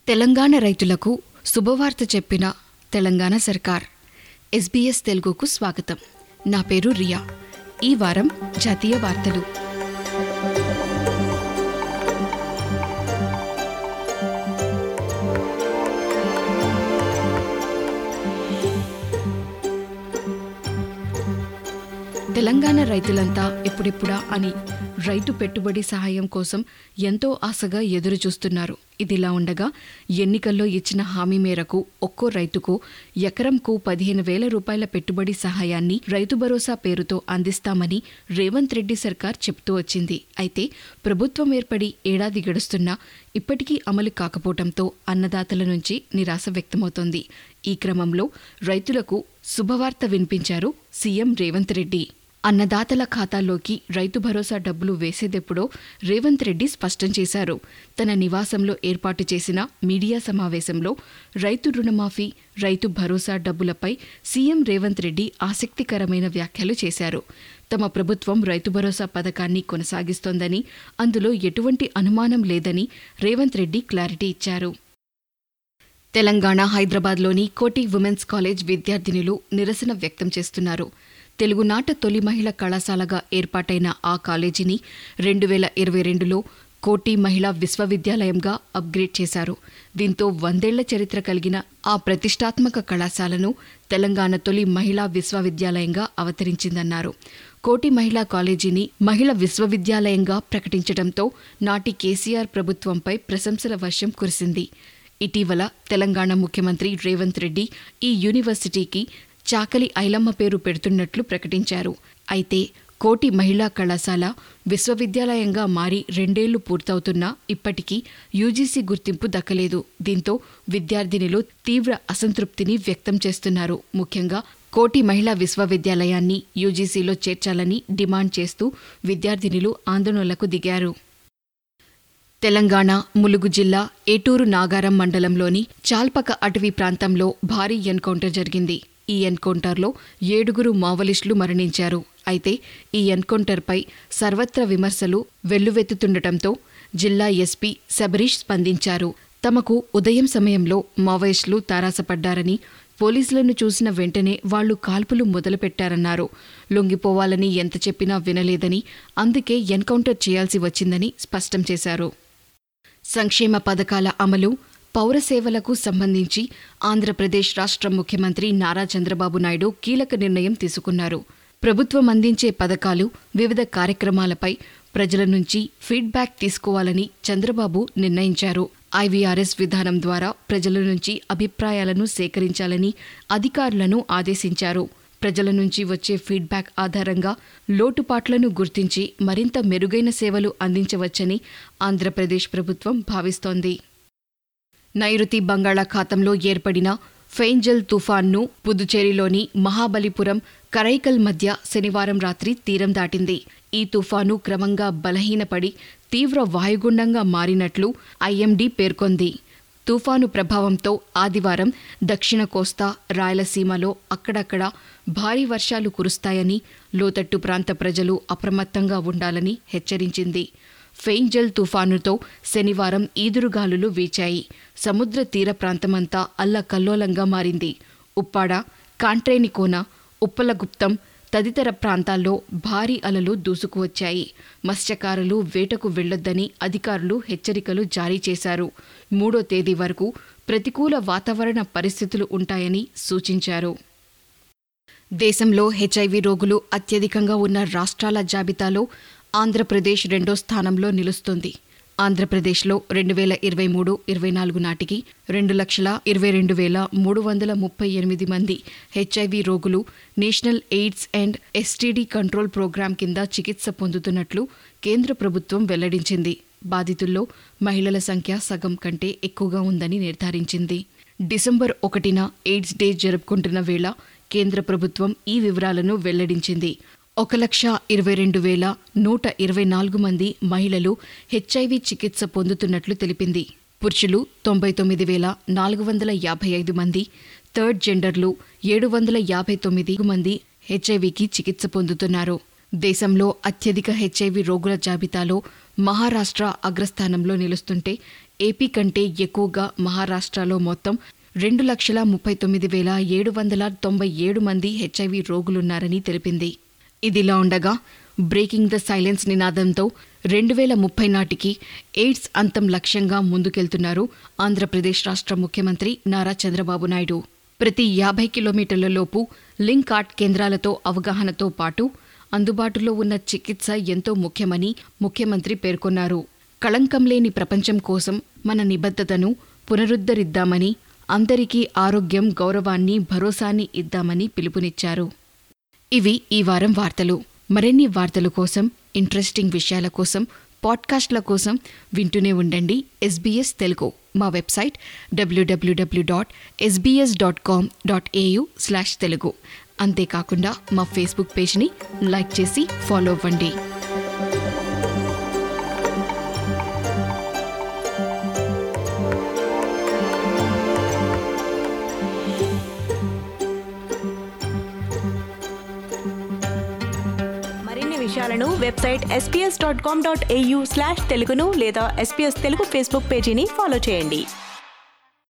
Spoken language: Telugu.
తెలంగాణ రైతులకు శుభవార్త చెప్పిన తెలంగాణ సర్కార్ ఎస్బీఎస్ తెలుగుకు స్వాగతం నా పేరు రియా ఈ వారం జాతీయ వార్తలు తెలంగాణ రైతులంతా ఎప్పుడెప్పుడా అని రైతు పెట్టుబడి సహాయం కోసం ఎంతో ఆశగా ఎదురు చూస్తున్నారు ఇదిలా ఉండగా ఎన్నికల్లో ఇచ్చిన హామీ మేరకు ఒక్కో రైతుకు ఎకరంకు పదిహేను వేల రూపాయల పెట్టుబడి సహాయాన్ని రైతు భరోసా పేరుతో అందిస్తామని రేవంత్ రెడ్డి సర్కార్ చెప్తూ వచ్చింది అయితే ప్రభుత్వం ఏర్పడి ఏడాది గడుస్తున్నా ఇప్పటికీ అమలు కాకపోవడంతో అన్నదాతల నుంచి నిరాశ వ్యక్తమవుతోంది ఈ క్రమంలో రైతులకు శుభవార్త వినిపించారు సీఎం రేవంత్ రెడ్డి అన్నదాతల ఖాతాల్లోకి రైతు భరోసా డబ్బులు వేసేదెప్పుడో రేవంత్ రెడ్డి స్పష్టం చేశారు తన నివాసంలో ఏర్పాటు చేసిన మీడియా సమావేశంలో రైతు రుణమాఫీ రైతు భరోసా డబ్బులపై సీఎం రేవంత్ రెడ్డి ఆసక్తికరమైన వ్యాఖ్యలు చేశారు తమ ప్రభుత్వం రైతు భరోసా పథకాన్ని కొనసాగిస్తోందని అందులో ఎటువంటి అనుమానం లేదని రేవంత్ రెడ్డి క్లారిటీ ఇచ్చారు తెలంగాణ హైదరాబాద్లోని కోటి ఉమెన్స్ కాలేజ్ విద్యార్థినులు నిరసన వ్యక్తం చేస్తున్నారు తెలుగునాట తొలి మహిళా కళాశాలగా ఏర్పాటైన ఆ కాలేజీని రెండు వేల ఇరవై రెండులో కోటి మహిళా విశ్వవిద్యాలయంగా అప్గ్రేడ్ చేశారు దీంతో వందేళ్ల చరిత్ర కలిగిన ఆ ప్రతిష్టాత్మక కళాశాలను తెలంగాణ తొలి మహిళా విశ్వవిద్యాలయంగా అవతరించిందన్నారు కోటి మహిళా కాలేజీని మహిళా విశ్వవిద్యాలయంగా ప్రకటించడంతో నాటి కేసీఆర్ ప్రభుత్వంపై ప్రశంసల వర్షం కురిసింది ఇటీవల తెలంగాణ ముఖ్యమంత్రి రేవంత్ రెడ్డి ఈ యూనివర్సిటీకి చాకలి ఐలమ్మ పేరు పెడుతున్నట్లు ప్రకటించారు అయితే కోటి మహిళా కళాశాల విశ్వవిద్యాలయంగా మారి రెండేళ్లు పూర్తవుతున్నా ఇప్పటికీ యూజీసీ గుర్తింపు దక్కలేదు దీంతో విద్యార్థినులు తీవ్ర అసంతృప్తిని వ్యక్తం చేస్తున్నారు ముఖ్యంగా కోటి మహిళా విశ్వవిద్యాలయాన్ని యూజీసీలో చేర్చాలని డిమాండ్ చేస్తూ విద్యార్థినులు ఆందోళనలకు దిగారు తెలంగాణ ములుగు జిల్లా ఏటూరు నాగారం మండలంలోని చాల్పక అటవీ ప్రాంతంలో భారీ ఎన్కౌంటర్ జరిగింది ఈ ఎన్కౌంటర్లో ఏడుగురు మావోలిస్టులు మరణించారు అయితే ఈ ఎన్కౌంటర్పై సర్వత్ర విమర్శలు వెల్లువెత్తుతుండటంతో జిల్లా ఎస్పీ శబరీష్ స్పందించారు తమకు ఉదయం సమయంలో మావోయిస్టులు తారాసపడ్డారని పోలీసులను చూసిన వెంటనే వాళ్లు కాల్పులు మొదలుపెట్టారన్నారు లొంగిపోవాలని ఎంత చెప్పినా వినలేదని అందుకే ఎన్కౌంటర్ చేయాల్సి వచ్చిందని స్పష్టం చేశారు సంక్షేమ పథకాల అమలు పౌర సేవలకు సంబంధించి ఆంధ్రప్రదేశ్ రాష్ట్ర ముఖ్యమంత్రి నారా చంద్రబాబు నాయుడు కీలక నిర్ణయం తీసుకున్నారు ప్రభుత్వం అందించే పథకాలు వివిధ కార్యక్రమాలపై ప్రజల నుంచి ఫీడ్బ్యాక్ తీసుకోవాలని చంద్రబాబు నిర్ణయించారు ఐవీఆర్ఎస్ విధానం ద్వారా ప్రజల నుంచి అభిప్రాయాలను సేకరించాలని అధికారులను ఆదేశించారు ప్రజల నుంచి వచ్చే ఫీడ్బ్యాక్ ఆధారంగా లోటుపాట్లను గుర్తించి మరింత మెరుగైన సేవలు అందించవచ్చని ఆంధ్రప్రదేశ్ ప్రభుత్వం భావిస్తోంది నైరుతి బంగాళాఖాతంలో ఏర్పడిన ఫెయింజల్ తుఫాన్ను పుదుచేరిలోని మహాబలిపురం కరైకల్ మధ్య శనివారం రాత్రి తీరం దాటింది ఈ తుఫాను క్రమంగా బలహీనపడి తీవ్ర వాయుగుండంగా మారినట్లు ఐఎండీ పేర్కొంది తుఫాను ప్రభావంతో ఆదివారం దక్షిణ కోస్తా రాయలసీమలో అక్కడక్కడ భారీ వర్షాలు కురుస్తాయని లోతట్టు ప్రాంత ప్రజలు అప్రమత్తంగా ఉండాలని హెచ్చరించింది ఫెయింజల్ తుఫానుతో శనివారం ఈదురుగాలులు వీచాయి సముద్ర తీర ప్రాంతమంతా అల్లకల్లోలంగా మారింది ఉప్పాడ కాంట్రేనికోన ఉప్పలగుప్తం తదితర ప్రాంతాల్లో భారీ అలలు దూసుకువచ్చాయి మత్స్యకారులు వేటకు వెళ్లొద్దని అధికారులు హెచ్చరికలు జారీ చేశారు మూడో తేదీ వరకు ప్రతికూల వాతావరణ పరిస్థితులు ఉంటాయని సూచించారు దేశంలో హెచ్ఐవి రోగులు అత్యధికంగా ఉన్న రాష్ట్రాల జాబితాలో ఆంధ్రప్రదేశ్ రెండో స్థానంలో నిలుస్తుంది ఆంధ్రప్రదేశ్లో రెండు వేల ఇరవై మూడు ఇరవై నాలుగు నాటికి రెండు లక్షల ఇరవై రెండు వేల మూడు వందల ముప్పై ఎనిమిది మంది హెచ్ఐవి రోగులు national AIDS and STD control programme కింద చికిత్స పొందుతున్నట్లు కేంద్ర ప్రభుత్వం వెల్లడించింది బాధితుల్లో మహిళల సంఖ్య సగం కంటే ఎక్కువగా ఉందని నిర్ధారించింది డిసెంబర్ ఒకటిన ఎయిడ్స్ డే జరుపుకుంటున్న వేళ కేంద్ర ప్రభుత్వం ఈ వివరాలను వెల్లడించింది ఒక లక్ష ఇరవై రెండు వేల నూట ఇరవై నాలుగు మంది మహిళలు హెచ్ఐవి చికిత్స పొందుతున్నట్లు తెలిపింది పురుషులు తొంభై తొమ్మిది వేల నాలుగు వందల యాభై ఐదు మంది థర్డ్ జెండర్లు ఏడు వందల యాభై తొమ్మిది మంది హెచ్ఐవికి చికిత్స పొందుతున్నారు దేశంలో అత్యధిక హెచ్ఐవి రోగుల జాబితాలో మహారాష్ట్ర అగ్రస్థానంలో నిలుస్తుంటే ఏపీ కంటే ఎక్కువగా మహారాష్ట్రలో మొత్తం రెండు లక్షల ముప్పై తొమ్మిది వేల ఏడు వందల తొంభై ఏడు మంది హెచ్ఐవి రోగులున్నారని తెలిపింది ఇదిలా ఉండగా బ్రేకింగ్ ద సైలెన్స్ నినాదంతో రెండు వేల ముప్పై నాటికి ఎయిడ్స్ అంతం లక్ష్యంగా ముందుకెళ్తున్నారు ఆంధ్రప్రదేశ్ రాష్ట్ర ముఖ్యమంత్రి నారా చంద్రబాబు నాయుడు ప్రతి యాభై కిలోమీటర్ల లోపు లింక్ ఆర్ట్ కేంద్రాలతో అవగాహనతో పాటు అందుబాటులో ఉన్న చికిత్స ఎంతో ముఖ్యమని ముఖ్యమంత్రి పేర్కొన్నారు కళంకం లేని ప్రపంచం కోసం మన నిబద్ధతను పునరుద్ధరిద్దామని అందరికీ ఆరోగ్యం గౌరవాన్ని భరోసాని ఇద్దామని పిలుపునిచ్చారు ఇవి ఈ వారం వార్తలు మరిన్ని వార్తల కోసం ఇంట్రెస్టింగ్ విషయాల కోసం పాడ్కాస్ట్ల కోసం వింటూనే ఉండండి ఎస్బీఎస్ తెలుగు మా website WWW dot SBS dot com dot AU slash Telugu అంతేకాకుండా మా ఫేస్బుక్ పేజ్ని లైక్ చేసి ఫాలో అవ్వండి మరిన్ని విషయాలను website SPS dot com dot AU slash తెలుగును లేదా ఎస్పీఎస్ తెలుగు ఫేస్బుక్ పేజీని ఫాలో చేయండి